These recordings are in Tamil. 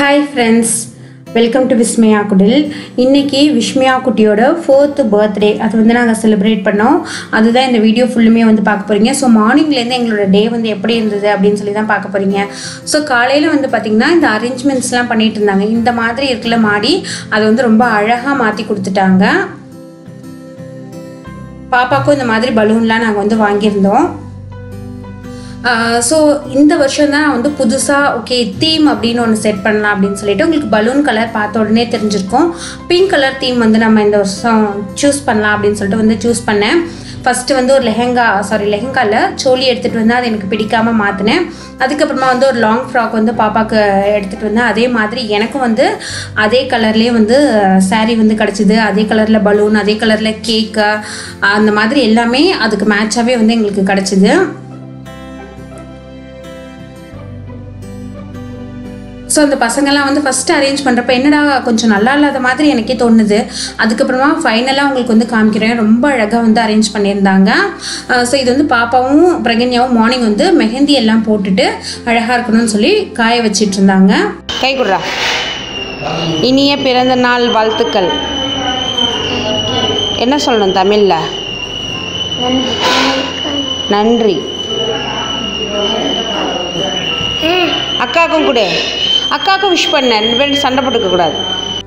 Hi friends welcome to Vismaya குடில் இன்னைக்கு விஸ்மயா குட்டியோட ஃபோர்த்து பர்த்டே அது வந்து நாங்கள் செலிப்ரேட் பண்ணோம் அதுதான் இந்த வீடியோ ஃபுல்லுமே வந்து பார்க்க போகிறீங்க ஸோ மார்னிங்லேருந்து எங்களோட டே வந்து எப்படி இருந்தது அப்படின்னு சொல்லி தான் பார்க்க போகிறீங்க ஸோ காலையில் வந்து பார்த்திங்கன்னா இந்த அரேஞ்ச்மெண்ட்ஸ்லாம் பண்ணிட்டு இருந்தாங்க இந்த மாதிரி இருக்குல்ல மாடி அதை வந்து ரொம்ப அழகாக மாற்றி கொடுத்துட்டாங்க பாப்பாக்கும் இந்த மாதிரி பலூன்லாம் நாங்கள் வந்து வாங்கியிருந்தோம் ஸோ இந்த வருஷம் தான் நான் வந்து புதுசாக ஓகே தீம் அப்படின்னு ஒன்று செட் பண்ணலாம் அப்படின்னு சொல்லிட்டு உங்களுக்கு பலூன் கலர் பார்த்த உடனே தெரிஞ்சிருக்கும் பிங்க் கலர் தீம் வந்து நம்ம இந்த வருஷம் சூஸ் பண்ணலாம் அப்படின்னு சொல்லிட்டு வந்து சூஸ் பண்ணேன் ஃபஸ்ட்டு வந்து ஒரு லெஹெங்கா சாரி லெஹெங்காவில் சோலி எடுத்துகிட்டு வந்து அது எனக்கு பிடிக்காமல் மாற்றினேன் அதுக்கப்புறமா வந்து ஒரு லாங் ஃப்ராக் வந்து பாப்பாவுக்கு எடுத்துகிட்டு வந்தேன் அதே மாதிரி எனக்கும் வந்து அதே கலர்லேயே வந்து saree வந்து கிடச்சிது அதே கலரில் பலூன் அதே கலரில் கேக்கு அந்த மாதிரி எல்லாமே அதுக்கு மேட்சாகவே வந்து எங்களுக்கு கிடச்சிது ஸோ அந்த பசங்கள்லாம் வந்து ஃபஸ்ட்டு அரேஞ்ச் பண்ணுறப்ப என்னடா கொஞ்சம் நல்லா இல்லாத மாதிரி எனக்கே தோணுது அதுக்கப்புறமா ஃபைனலாக உங்களுக்கு வந்து காமிக்கிறேன் ரொம்ப அழகாக வந்து அரேஞ்ச் பண்ணியிருந்தாங்க ஸோ இது வந்து பாப்பாவும் பிரகன்யாவும் மார்னிங் வந்து மெஹந்தி எல்லாம் போட்டுட்டு அழகாக இருக்கணும்னு சொல்லி காய வச்சிட்டு இருந்தாங்க கை கொடுறா இனிய பிறந்த நாள் வாழ்த்துக்கள் என்ன சொல்லணும் தமிழில் நன்றி அக்காவுக்கும் கொடு அக்காவுக்கும் விஷ் பண்ண ரெண்டு பேரும் சண்டை போட்டுக்க கூடாது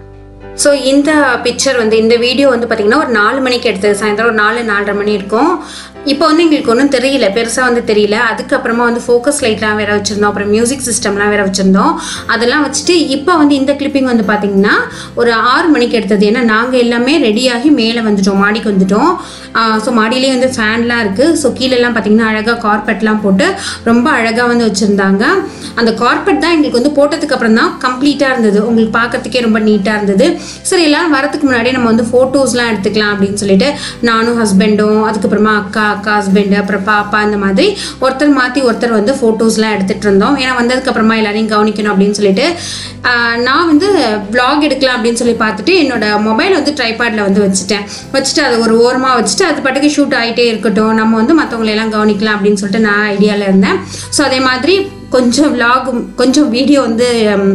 ஸோ இந்த பிக்சர் வந்து இந்த வீடியோ வந்து பார்த்திங்கன்னா ஒரு நாலு மணிக்கு எடுத்தது சாயந்தரம் ஒரு நாலு நாலரை மணி இருக்கும் இப்போ வந்து எங்களுக்கு ஒன்றும் தெரியல பெருசாக வந்து தெரியல அதுக்கப்புறமா வந்து ஃபோக்கஸ் லைட்லாம் வேற வச்சுருந்தோம் அப்புறம் மியூசிக் சிஸ்டம்லாம் வேற வச்சுருந்தோம் அதெல்லாம் வச்சுட்டு இப்போ வந்து இந்த கிளிப்பிங் வந்து பார்த்திங்கன்னா ஒரு ஆறு மணிக்கு எடுத்தது ஏன்னா நாங்கள் எல்லாமே ரெடியாகி மேலே வந்துட்டோம் மாடிக்கு வந்துட்டோம் ஸோ மாடியிலே வந்து ஃபேன்லாம் இருக்குது ஸோ கீழெல்லாம் பார்த்திங்கன்னா அழகாக கார்பெட்லாம் போட்டு ரொம்ப அழகாக வந்து வச்சுருந்தாங்க அந்த கார்பெட் தான் எங்களுக்கு வந்து போட்டதுக்கு அப்புறம் தான் கம்ப்ளீட்டாக இருந்தது உங்களுக்கு பார்க்கறதுக்கே ரொம்ப நீட்டாக இருந்தது சரி எல்லாரும் வரதுக்கு முன்னாடி நம்ம வந்து ஃபோட்டோஸ்லாம் எடுத்துக்கலாம் அப்படின்னு சொல்லிட்டு நானும் ஹஸ்பண்டும் அதுக்கப்புறமா அக்கா அக்கா ஹஸ்பண்டு அப்புறம் பாப்பா இந்த மாதிரி ஒருத்தர் மாற்றி ஒருத்தர் வந்து ஃபோட்டோஸ்லாம் எடுத்துகிட்டு இருந்தோம் ஏன்னா வந்ததுக்கப்புறமா எல்லாரையும் கவனிக்கணும் அப்படின்னு சொல்லிட்டு ஆஹ், நான் வந்து vlog எடுக்கலாம் அப்படின்னு சொல்லி பார்த்துட்டு என்னோட மொபைல் வந்து ட்ரைபேடில் வந்து வச்சுட்டேன் வச்சுட்டு அதை ஒரு ஓரமாக வச்சுட்டு அது பாட்டுக்கு ஷூட் ஆகிட்டே இருக்கட்டும் நம்ம வந்து மற்றவங்களை எல்லாம் கவனிக்கலாம் அப்படின்னு சொல்லிட்டு நான் ஐடியாவில் இருந்தேன் ஸோ அதே மாதிரி கொஞ்சம் vlog கொஞ்சம் வீடியோ வந்து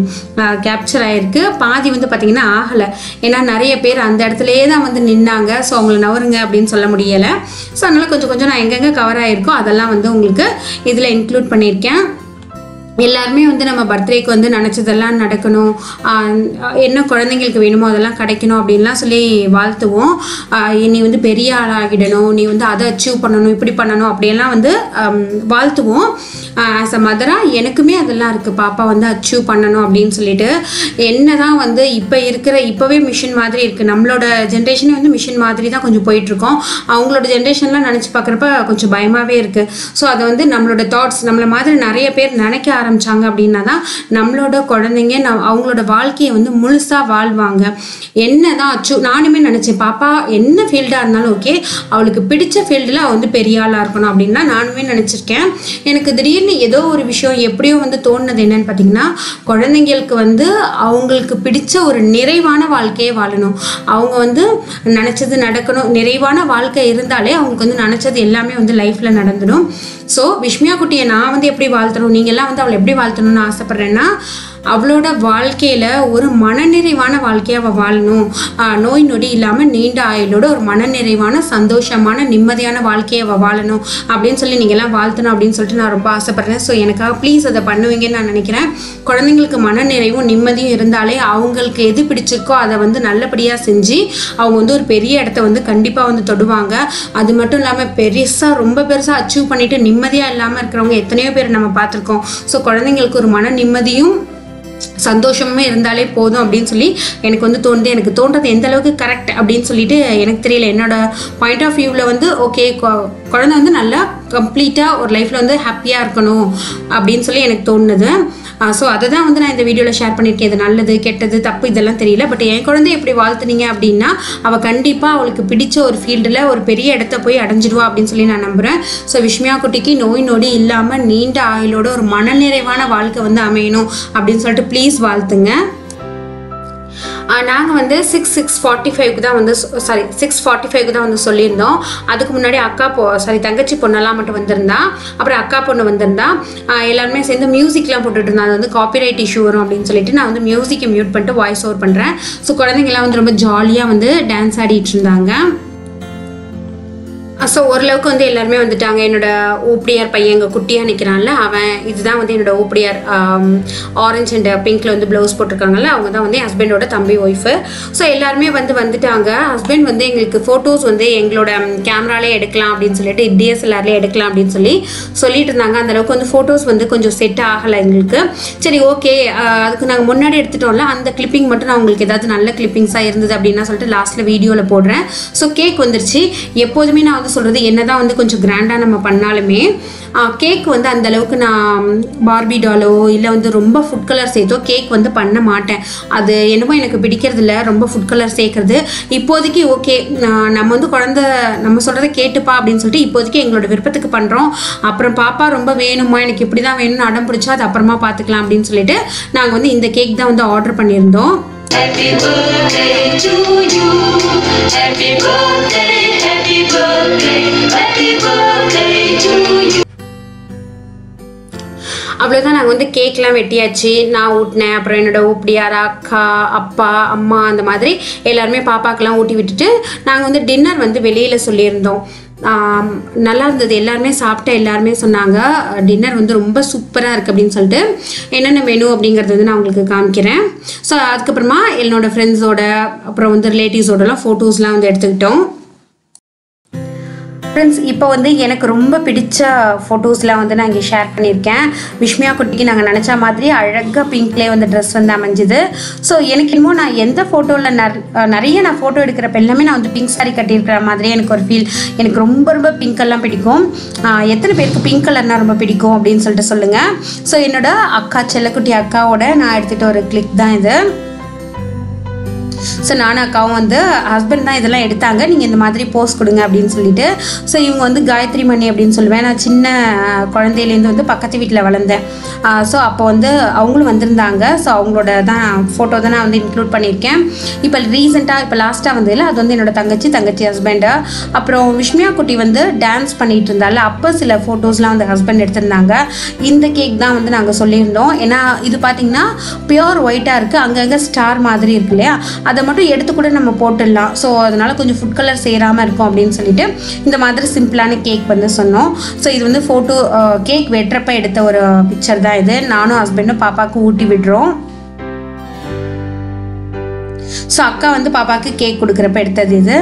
கேப்சர் ஆகிருக்கு பாதி வந்து பார்த்திங்கன்னா ஆகலை ஏன்னா நிறைய பேர் அந்த இடத்துலையே தான் வந்து நின்னாங்க ஸோ அவங்கள நவருங்க அப்படின்னு சொல்ல முடியலை ஸோ அதனால் கொஞ்சம் கொஞ்சம் நான் எங்கெங்கே கவர் ஆகிருக்கோ அதெல்லாம் வந்து உங்களுக்கு இதில் இன்க்ளூட் பண்ணியிருக்கேன் எல்லாருமே வந்து நம்ம பர்த்டேக்கு வந்து நினச்சதெல்லாம் நடக்கணும் ஆஹ் என்ன குழந்தைங்களுக்கு வேணுமோ அதெல்லாம் கிடைக்கணும் அப்படின்லாம் சொல்லி வாழ்த்துவோம் ஆஹ் நீ வந்து பெரிய ஆளாகிடணும் நீ வந்து அதை அச்சீவ் பண்ணணும் இப்படி பண்ணணும் அப்படியெல்லாம் வந்து ஆம், வாழ்த்துவோம் ஆஸ் அ மதராக எனக்குமே அதெல்லாம் இருக்குது பாப்பா வந்து அச்சீவ் பண்ணணும் அப்படின்னு சொல்லிட்டு என்ன தான் வந்து இப்போ இருக்கிற இப்போவே மிஷின் மாதிரி இருக்குது நம்மளோட ஜென்ரேஷனே வந்து மிஷின் மாதிரி தான் கொஞ்சம் போயிட்டுருக்கோம் அவங்களோட ஜென்ரேஷன்லாம் நினச்சி பார்க்குறப்ப கொஞ்சம் பயமாகவே இருக்குது ஸோ அதை வந்து நம்மளோட தாட்ஸ் நம்மள மாதிரி நிறைய பேர் நினைக்க ஆரம்பிச்சாங்க அப்படின்னா தான் நம்மளோட குழந்தைங்க நம் அவங்களோட வாழ்க்கையை வந்து முழுசாக வாழ்வாங்க என்ன தான் அச்சீவ் நானுமே நினச்சேன் பாப்பா என்ன ஃபீல்டாக இருந்தாலும் ஓகே அவளுக்கு பிடிச்ச ஃபீல்டில் அவள் வந்து பெரிய ஆளாக இருக்கணும் அப்படின்லாம் நானுமே நினச்சிருக்கேன் எனக்கு திடீர்னு ஏதோ ஒரு விஷயம் எப்படியோ வந்து தோணுனது என்னன்னு பார்த்தீங்கன்னா குழந்தைங்களுக்கு வந்து அவங்களுக்கு பிடிச்ச ஒரு நிறைவான வாழ்க்கையை வாழணும் அவங்க வந்து நினச்சது நடக்கணும் நிறைவான வாழ்க்கை இருந்தாலே அவங்களுக்கு வந்து நினச்சது எல்லாமே வந்து லைஃப்பில் நடந்துடும் ஸோ விஷ்மியா குட்டியை நான் வந்து எப்படி வாழ்த்தணும் நீங்கள்லாம் வந்து அவளை எப்படி வாழ்த்தணும்னு ஆசைப்பட்றேன்னா அவளோட வாழ்க்கையில் ஒரு மனநிறைவான வாழ்க்கையை அவள் வாழணும் ஆஹ் நோய் நொடி இல்லாமல் நீண்ட ஆயுளோட ஒரு மனநிறைவான சந்தோஷமான நிம்மதியான வாழ்க்கையை அவள் வாழணும் அப்படின்னு சொல்லி நீங்கள்லாம் வாழ்த்தணும் அப்படின்னு சொல்லிட்டு நான் ரொம்ப ஆசைப்பட்றேன் ஸோ எனக்காக ப்ளீஸ் அதை பண்ணுவீங்கன்னு நான் நினைக்கிறேன் குழந்தைங்களுக்கு மனநிறைவும் நிம்மதியும் இருந்தாலே அவங்களுக்கு எது பிடிச்சிருக்கோ அதை வந்து நல்லபடியாக செஞ்சு அவங்க வந்து ஒரு பெரிய இடத்த வந்து கண்டிப்பாக வந்து தொடுவாங்க அது மட்டும் இல்லாமல் பெருசாக ரொம்ப பெருசாக அச்சீவ் பண்ணிட்டு நிம்மதியாக இல்லாமல் இருக்கிறவங்க எத்தனையோ பேர் நம்ம பார்த்துருக்கோம் ஸோ குழந்தைங்களுக்கு ஒரு மன நிம்மதியும் சந்தோஷமே இருந்தாலே போதும் அப்படின்னு சொல்லி எனக்கு வந்து தோணுது எனக்கு தோன்றது எந்த அளவுக்கு கரெக்ட் அப்படின்னு சொல்லிட்டு எனக்கு தெரியல என்னோட பாயிண்ட் ஆஃப் வியூவில் வந்து ஓகே குழந்தை வந்து நல்லா கம்ப்ளீட்டாக ஒரு லைஃப்பில் வந்து ஹாப்பியாக இருக்கணும் அப்படின்னு சொல்லி எனக்கு தோணுது ஸோ அதை தான் வந்து நான் இந்த வீடியோவில் ஷேர் பண்ணியிருக்கேன் இது நல்லது கெட்டது தப்பு இதெல்லாம் தெரியல பட் என் குழந்தை எப்படி வாழ்த்துனீங்க அப்படின்னா அவள் கண்டிப்பாக அவளுக்கு பிடிச்ச ஒரு ஃபீல்டில் ஒரு பெரிய இடத்த போய் அடைஞ்சிடுவா அப்படின்னு சொல்லி நான் நம்புகிறேன் ஸோ விஷ்மியா குட்டிக்கு நோய் நொடி இல்லாமல் நீண்ட ஆயுளோட ஒரு மனநிறைவான வாழ்க்கை வந்து அமையணும் அப்படின்னு சொல்லிட்டு ப்ளீஸ் வாழ்த்துங்க நாங்கள் வந்து சிக்ஸ் சிக்ஸ் ஃபார்ட்டி ஃபைவ்க்கு தான் வந்து சாரி சிக்ஸ் ஃபார்ட்டி ஃபைவ்க்கு தான் வந்து சொல்லியிருந்தோம் அதுக்கு முன்னாடி அக்கா பொ சாரி தங்கச்சி பொண்ணெல்லாம் மட்டும் வந்திருந்தா அப்புறம் அக்கா பொண்ணு வந்திருந்தா ஆஹ் எல்லாருமே சேர்ந்து மியூசிக்லாம் போட்டுட்டு இருந்தா அது வந்து காப்பிரைட் இஷ்யூ வரும் அப்படின்னு சொல்லிட்டு நான் வந்து மியூசிக்கை மியூட் பண்ணிட்டு வாய்ஸ் ஓவர் பண்ணுறேன் ஸோ குழந்தைங்கலாம் வந்து ரொம்ப ஜாலியாக வந்து டான்ஸ் ஆடிட்டு இருந்தாங்க ஸோ ஓரளவுக்கு வந்து எல்லாருமே வந்துட்டாங்க என்னோட ஓப்படியார் பையன் எங்கள் குட்டியாக நிற்கிறான்ல அவன் இதுதான் வந்து என்னோட ஓப்படியார் ஆரஞ்ச் அண்ட் பிங்க்ல வந்து ப்ளவுஸ் போட்டிருக்காங்கல்ல அவங்க தான் வந்து என் ஹஸ்பண்டோட தம்பி ஒய்ஃபு ஸோ எல்லாருமே வந்து வந்துட்டாங்க ஹஸ்பண்ட் வந்து எங்களுக்கு ஃபோட்டோஸ் வந்து எங்களோட கேமராலே எடுக்கலாம் அப்படின்னு சொல்லிட்டு டிஎஸ்எல்ஆர்லேயே எடுக்கலாம் அப்படின்னு சொல்லி சொல்லிட்டு இருந்தாங்க அந்த அளவுக்கு வந்து ஃபோட்டோஸ் வந்து கொஞ்சம் செட் ஆகலை எங்களுக்கு சரி ஓகே அதுக்கு நாங்கள் முன்னாடி எடுத்துட்டோம்ல அந்த கிளிப்பிங் மட்டும் நான் உங்களுக்கு ஏதாவது நல்ல கிளிப்பிங்ஸாக இருந்தது அப்படின்னா சொல்லிட்டு லாஸ்ட்டில் வீடியோவில் போடுறேன் ஸோ கேக் வந்துருச்சு எப்போதுமே நான் வந்து சொல்கிறது என்னதான் வந்து கொஞ்சம் கிராண்டாக நம்ம பண்ணாலுமே கேக் வந்து அந்த அளவுக்கு நான் பார்பி டாலோ இல்லை வந்து ரொம்ப ஃபுட் கலர் சேர்த்தோ கேக் வந்து பண்ண மாட்டேன் அது என்னமோ எனக்கு பிடிக்கிறது இல்ல ரொம்ப ஃபுட் கலர் சேர்க்கறது இப்போதைக்கு ஓகே நம்ம வந்து குழந்த நம்ம சொல்கிறத கேட்டுப்பா அப்படின்னு சொல்லிட்டு இப்போதைக்கு எங்களோட விருப்பத்துக்கு பண்ணுறோம் அப்புறம் பாப்பா ரொம்ப வேணுமா எனக்கு இப்படி தான் வேணும்னு அடம் பிடிச்சா அது அப்புறமா பார்த்துக்கலாம் அப்படின்னு சொல்லிட்டு நாங்கள் வந்து இந்த கேக் தான் வந்து ஆர்டர் பண்ணியிருந்தோம் Happy birthday to you. Happy birthday, happy birthday, happy birthday to you. அவ்வளோதான் நாங்கள் வந்து கேக்லாம் வெட்டியாச்சு நான் ஊட்டினேன் அப்புறம் என்னோட ஊப்படியார் அக்கா அப்பா அம்மா அந்த மாதிரி எல்லாருமே பாப்பாக்கெல்லாம் ஊட்டி விட்டுட்டு நாங்கள் வந்து டின்னர் வந்து வெளியில் சொல்லியிருந்தோம் ஆம், நல்லா இருந்தது எல்லாருமே சாப்பிட்ட எல்லாருமே சொன்னாங்க டின்னர் வந்து ரொம்ப சூப்பராக இருக்குது அப்படின்னு சொல்லிட்டு என்னென்ன மெனு அப்படிங்கிறது வந்து நான் உங்களுக்கு காமிக்கிறேன் ஸோ அதுக்கப்புறமா என்னோட ஃப்ரெண்ட்ஸோட அப்புறம் வந்து ரிலேட்டிவ்ஸோடலாம் ஃபோட்டோஸ்லாம் வந்து எடுத்துக்கிட்டோம் ஃப்ரெண்ட்ஸ் இப்போ வந்து எனக்கு ரொம்ப பிடிச்ச ஃபோட்டோஸ்லாம் வந்து நான் இங்கே ஷேர் பண்ணியிருக்கேன் விஷ்மியா குட்டிக்கு நாங்கள் நினச்ச மாதிரி அழகாக பிங்க்லேயே வந்து ட்ரெஸ் வந்து அமைஞ்சுது ஸோ எனக்கு என்னமோ நான் எந்த ஃபோட்டோவில் நிறைய நான் ஃபோட்டோ எடுக்கிறப்ப எல்லாமே நான் வந்து பிங்க் saree கட்டியிருக்கிற மாதிரியே எனக்கு ஒரு ஃபீல் எனக்கு ரொம்ப ரொம்ப பிங்க் எல்லாம் பிடிக்கும் ஆஹ் எத்தனை பேருக்கு பிங்க் கலர்னா ரொம்ப பிடிக்கும் அப்படின்னு சொல்லிட்டு சொல்லுங்கள் ஸோ என்னோட அக்கா செல்லக்குட்டி அக்காவோட நான் எடுத்துகிட்ட ஒரு கிளிக் தான் இது ஸோ நானும் அக்காவும் வந்து ஹஸ்பண்ட் தான் இதெல்லாம் எடுத்தாங்க நீங்கள் இந்த மாதிரி போஸ்ட் கொடுங்க அப்படின்னு சொல்லிட்டு ஸோ இவங்க வந்து காயத்ரி மணி அப்படின்னு சொல்லுவேன் நான் சின்ன அஹ், குழந்தையிலேருந்து வந்து பக்கத்து வீட்டில் வளர்ந்தேன் ஸோ அப்போ வந்து அவங்களும் வந்திருந்தாங்க ஸோ அவங்களோட தான் ஃபோட்டோ தான் நான் வந்து இன்க்ளூட் பண்ணியிருக்கேன் இப்போ ரீசெண்டாக இப்போ லாஸ்ட்டாக வந்ததில்ல அது வந்து என்னோட தங்கச்சி தங்கச்சி ஹஸ்பண்டு அப்புறம் விஷ்மியா குட்டி வந்து டான்ஸ் பண்ணிட்டு இருந்தால அப்போ சில ஃபோட்டோஸ்லாம் வந்து ஹஸ்பண்ட் எடுத்திருந்தாங்க இந்த கேக் தான் வந்து நாங்கள் சொல்லியிருந்தோம் ஏன்னா இது பார்த்தீங்கன்னா பியோர் ஒயிட்டாக இருக்குது அங்கங்கே ஸ்டார் மாதிரி இருக்கு இல்லையா அதை மட்டும் எடுத்து கூட நம்ம போட்டுடலாம் ஸோ அதனால கொஞ்சம் ஃபுட் கலர் சேராமல் இருக்கும் அப்படின்னு சொல்லிட்டு இந்த மாதிரி சிம்பிளான கேக் வந்து சொன்னோம் ஸோ இது வந்து ஃபோட்டோ கேக் வெட்டுறப்ப எடுத்த ஒரு பிக்சர் தான் இது நானும் ஹஸ்பண்டும் பாப்பாவுக்கு ஊட்டி விடுறோம் ஸோ அக்கா வந்து பாப்பாவுக்கு கேக் கொடுக்குறப்ப எடுத்தது இது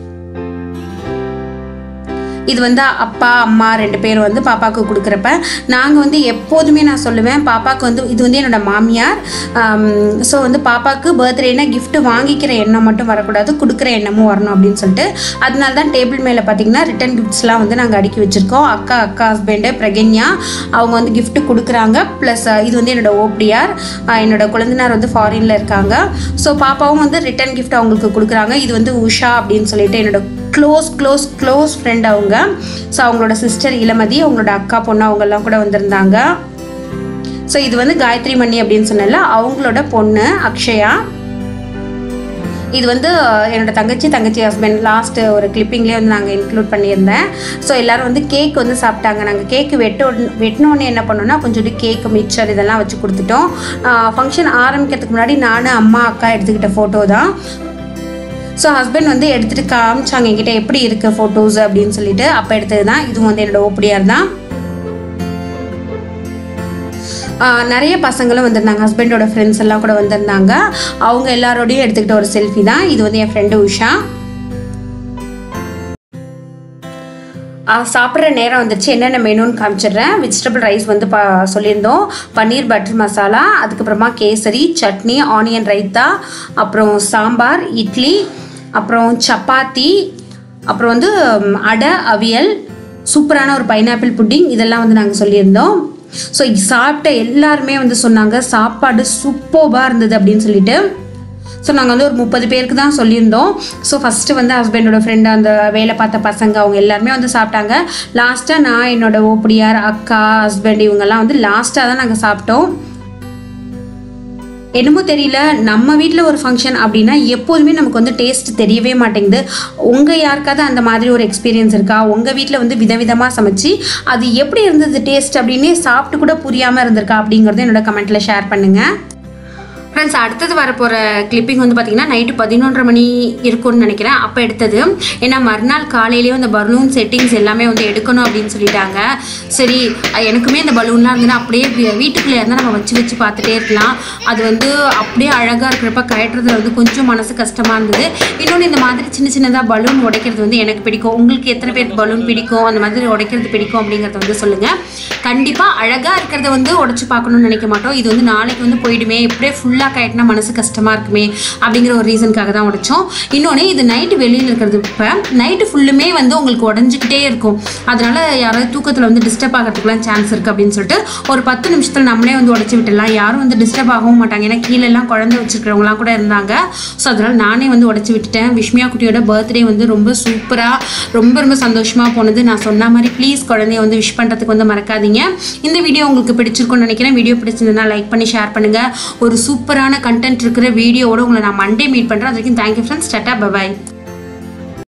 இது வந்து அப்பா அம்மா ரெண்டு பேர் வந்து பாப்பாவுக்கு கொடுக்குறப்ப நாங்கள் வந்து எப்போதுமே நான் சொல்லுவேன் பாப்பாவுக்கு வந்து இது வந்து என்னோட மாமியார் ஸோ வந்து பாப்பாவுக்கு பர்த்டேனா gift வாங்கிக்கிற எண்ணம் மட்டும் வரக்கூடாது கொடுக்குற எண்ணமும் வரணும் அப்படின்னு சொல்லிட்டு அதனால தான் டேபிள் மேலே பார்த்தீங்கன்னா ரிட்டன் கிஃப்ட்ஸ்லாம் வந்து நாங்கள் அடுக்கி வச்சுருக்கோம் அக்கா அக்கா ஹஸ்பண்டு பிரகன்யா அவங்க வந்து gift கொடுக்குறாங்க ப்ளஸ் இது வந்து என்னோட ஓப்படியார் என்னோட குழந்தைனார் வந்து ஃபாரினில் இருக்காங்க ஸோ பாப்பாவும் வந்து ரிட்டன் gift அவங்களுக்கு கொடுக்குறாங்க இது வந்து உஷா அப்படின்னு சொல்லிட்டு என்னோட க்ளோஸ் க்ளோஸ் க்ளோஸ் ஃப்ரெண்ட் அவங்க ஸோ அவங்களோட சிஸ்டர் இளமதி அவங்களோட அக்கா பொண்ணு அவங்கெல்லாம் கூட வந்திருந்தாங்க ஸோ இது வந்து காயத்ரி மணி அப்படின்னு சொன்னல அவங்களோட பொண்ணு அக்ஷயா இது வந்து அஹ், என்னோட தங்கச்சி தங்கச்சி ஹஸ்பண்ட் லாஸ்ட் ஒரு கிளிப்பிங்லேயே வந்து நாங்கள் இன்க்ளூட் பண்ணியிருந்தேன் ஸோ எல்லாரும் வந்து கேக் வந்து சாப்பிட்டாங்க நாங்கள் கேக்கு வெட்ட வெட்டினோடனே என்ன பண்ணோம்னா கொஞ்சோண்டு கேக் மிக்சர் இதெல்லாம் வச்சு கொடுத்துட்டோம் ஃபங்க்ஷன் ஆரம்பிக்கிறதுக்கு முன்னாடி நான் அம்மா அக்கா எடுத்துக்கிட்ட ஃபோட்டோ தான் ஸோ ஹஸ்பண்ட் வந்து எடுத்துகிட்டு காமிச்சாங்க என்கிட்ட எப்படி இருக்கு ஃபோட்டோஸ் அப்படின்னு சொல்லிட்டு அப்போ எடுத்தது தான் இதுவும் வந்து என்னோட ஓப்படியார் தான் ஆஹ் நிறைய பசங்களும் வந்திருந்தாங்க ஹஸ்பண்டோட ஃப்ரெண்ட்ஸ் எல்லாம் கூட வந்திருந்தாங்க அவங்க எல்லாரோடையும் எடுத்துக்கிட்ட ஒரு செல்ஃபி தான் இது வந்து என் ஃப்ரெண்டு உஷா ஆஹ் சாப்பிட்ற நேரம் வந்துருச்சு என்னென்ன மெனுன்னு காமிச்சிடுறேன் வெஜிடபிள் ரைஸ் வந்து பா சொல்லியிருந்தோம் பன்னீர் பட்டர் மசாலா அதுக்கப்புறமா கேசரி சட்னி ஆனியன் ரைத்தா அப்புறம் சாம்பார் இட்லி அப்புறம் சப்பாத்தி அப்புறம் வந்து ம், அடை அவியல் சூப்பரான ஒரு பைனாப்பிள் புட்டிங் இதெல்லாம் வந்து நாங்கள் சொல்லியிருந்தோம் ஸோ சாப்பிட்ட எல்லாருமே வந்து சொன்னாங்க சாப்பாடு சூப்பர்பாக இருந்தது அப்படின்னு சொல்லிட்டு ஸோ நாங்கள் வந்து ஒரு முப்பது பேருக்கு தான் சொல்லியிருந்தோம் ஸோ ஃபஸ்ட்டு வந்து ஹஸ்பண்டோட ஃப்ரெண்டு அந்த வேலை பார்த்த பசங்க அவங்க எல்லாருமே வந்து சாப்பிட்டாங்க லாஸ்ட்டாக நான் என்னோட ஓப்படியார் அக்கா ஹஸ்பண்ட் இவங்கெல்லாம் வந்து லாஸ்ட்டாக தான் நாங்கள் சாப்பிட்டோம் என்னமோ தெரியல நம்ம வீட்டில் ஒரு ஃபங்க்ஷன் அப்படின்னா எப்போதுமே நமக்கு வந்து டேஸ்ட் தெரியவே மாட்டேங்குது உங்கள் யாருக்காவது அந்த மாதிரி ஒரு எக்ஸ்பீரியன்ஸ் இருக்கா உங்கள் வீட்டில் வந்து விதவிதமாக சமைச்சு அது எப்படி இருந்தது டேஸ்ட் அப்படின்னே சாப்பிட்டு கூட புரியாமல் இருந்திருக்கா அப்படிங்கிறத என்னோட கமெண்ட்டில் ஷேர் பண்ணுங்கள் ஃப்ரெண்ட்ஸ் அடுத்தது வரப்போகிற கிளிப்பிங் வந்து பார்த்தீங்கன்னா நைட்டு பதினொன்றரை மணி இருக்கும்னு நினைக்கிறேன் அப்போ எடுத்தது ஏன்னா மறுநாள் காலையிலேயே அந்த பலூன் செட்டிங்ஸ் எல்லாமே வந்து எடுக்கணும் அப்படின்னு சொல்லிட்டாங்க சரி அஹ் எனக்குமே இந்த பலூன்லாம் இருந்ததுன்னா அப்படியே வீ- வீட்டுக்குள்ளே இருந்தால் நம்ம வச்சு வச்சு பார்த்துட்டே இருக்கலாம் அது வந்து அப்படியே அழகாக இருக்கிறப்ப கயட்டுறதுல வந்து கொஞ்சம் மனசு கஷ்டமாக இருந்தது இன்னொன்று இந்த மாதிரி சின்ன சின்னதாக பலூன் உடைக்கிறது வந்து எனக்கு பிடிக்கும் உங்களுக்கு எத்தனை பேருக்கு பலூன் பிடிக்கும் அந்த மாதிரி உடைக்கிறது பிடிக்கும் அப்படிங்கிறத வந்து சொல்லுங்கள் கண்டிப்பாக அழகாக இருக்கிறத வந்து உடைச்சு பார்க்கணும்னு நினைக்க மாட்டோம் இது வந்து நாளைக்கு வந்து போயிடுமே இப்படியே ஃபுல்லாக கட்டினா மனசு கஷ்டமாக இருக்குமே அப்படிங்கிற ஒரு ரீசனுக்காக தான் உடைச்சோம் இன்னொன்று இது நைட்டு வெளியில் இருக்கிறது இப்போ நைட்டு ஃபுல்லுமே வந்து உங்களுக்கு உடஞ்சிக்கிட்டே இருக்கும் அதனால யாராவது தூக்கத்தில் வந்து டிஸ்டர்ப் ஆகிறதுக்குலாம் சான்ஸ் இருக்குது அப்படின்னு சொல்லிட்டு ஒரு பத்து நிமிஷத்தில் நம்மளே வந்து உடச்சி விட்டுடலாம் யாரும் வந்து டிஸ்டர்ப் ஆகவும் மாட்டாங்க ஏன்னா கீழே எல்லாம் குழந்தை வச்சிருக்கிறவங்களாம் கூட இருந்தாங்க ஸோ அதனால் நானே வந்து உடச்சி விட்டுட்டேன் விஷ்மியா குட்டியோட பர்த்டே வந்து ரொம்ப சூப்பராக ரொம்ப ரொம்ப சந்தோஷமாக போனது நான் சொன்ன மாதிரி ப்ளீஸ் குழந்தைய வந்து விஷ் பண்ணுறதுக்கு வந்து மறக்காதீங்க இந்த வீடியோ உங்களுக்கு பிடிச்சிருக்கும்னு நினைக்கிறேன் வீடியோ பிடிச்சிருந்ததுன்னா லைக் பண்ணி ஷேர் பண்ணுங்கள் ஒரு சூப்பரான கண்டென்ட் இருக்கிற வீடியோவோட உங்களை நான் மண்டே மீட் பண்ணுறேன் அது வரைக்கும் தேங்க்யூ ஃப்ரெண்ட்ஸ் டட்டா பபாய்